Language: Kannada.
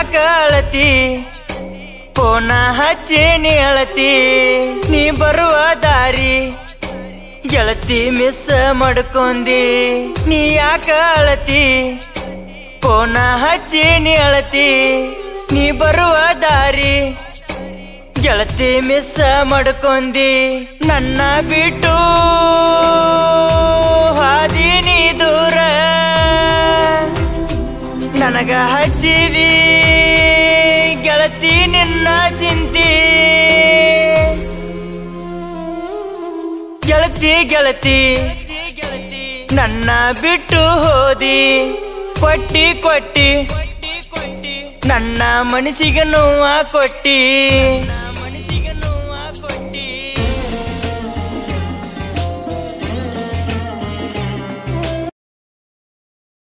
ಯಾಕ ಅಳತಿ ಫೋನ ಹಚ್ಚಿ ನೀ ಅಳತಿ ನೀ ಬರುವ ದಾರಿ ಗೆಳತಿ ಮಿಸ್ ಮಾಡ್ಕೊಂಡಿ ನೀ ಯಾಕ ಅಳತಿ ಫೋನ ಹಚ್ಚಿ ನೀ ಅಳತಿ ನೀ ಬರುವ ದಾರಿ ಗೆಳತಿ ಮಿಸ್ ಮಾಡ್ಕೊಂಡಿ ನನ್ನ ಬಿಟ್ಟು ಹಾದಿ ನೀ ದೂರ ನನಗ ಹಚ್ಚಿದಿ ಗೆಳತಿ ನಿನ್ನ ಚಿಂತಿ ಗೆಳತಿ ಗೆಳತಿ ನನ್ನ ಬಿಟ್ಟು ಹೋದಿ ಕೊಟ್ಟಿ ಕೊಟ್ಟಿ ನನ್ನ ಮನಸ್ಸಿಗೆ ನೋವ ಕೊಟ್ಟಿ